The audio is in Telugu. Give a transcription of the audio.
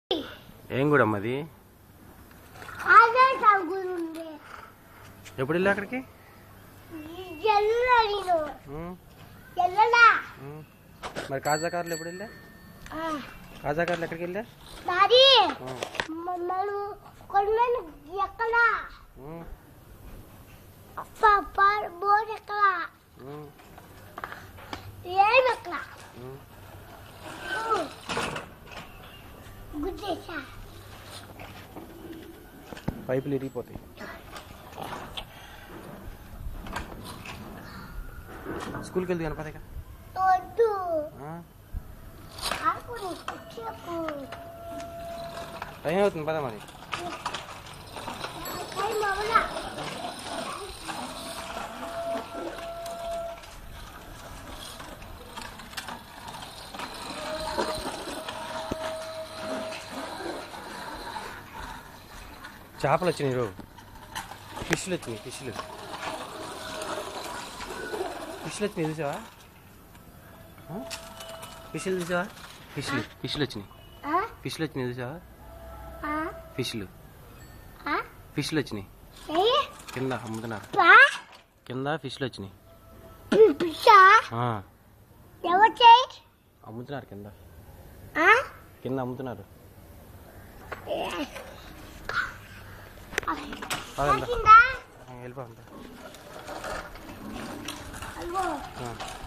ఏం కూడా అమ్మది అదే తగ్గుతుంది ఎప్పుడు వెళ్ళా అక్కడికి ఎల్ల నేను ఉమ్, ఎల్లలా ఉమ్. మరి కాజాకారులు ఎప్పుడు వెళ్ళా కాజాకారులు ఎక్కడికి వెళ్ళా డాడీ ఉమ్, మనం కొన్నాను ఎక్కడ ఉమ్, పాప బోర్డు ఎక్కడ ఉమ్, ఏం ఎక్కడ ఉమ్. గుద్దేసా పైపులు ఇరిగిపోతాయి స్కూల్కి వెళ్తే కనపదే వద్దు ఆకు చెప్పు టైం అవుతుంది పదా మరి కై మవలా చేపలు వచ్చినాయి రో ఫిష్లు వచ్చినాయి ఫిష్లు ఫిష్లు వచ్చినాయి చూసావా ఆ? ఫిష్లు చూసావా ఫిష్లు ఫిష్లు వచ్చినాయి ఆ ఫిష్లు వచ్చినాయి చూసావా ఆ ఫిష్లు ఆ ఫిష్లు వచ్చినాయి ఏ కింద అమ్ముతున్నారు పా కింద ఫిష్లు వచ్చినాయి పిచ్చా ఆ, ఎవరు చేయి అమ్ముతున్నారు కింద ఆ కింద అమ్ముతున్నారు పదండి కిందా వెళ్ళిపోండి అల్వో ఆ.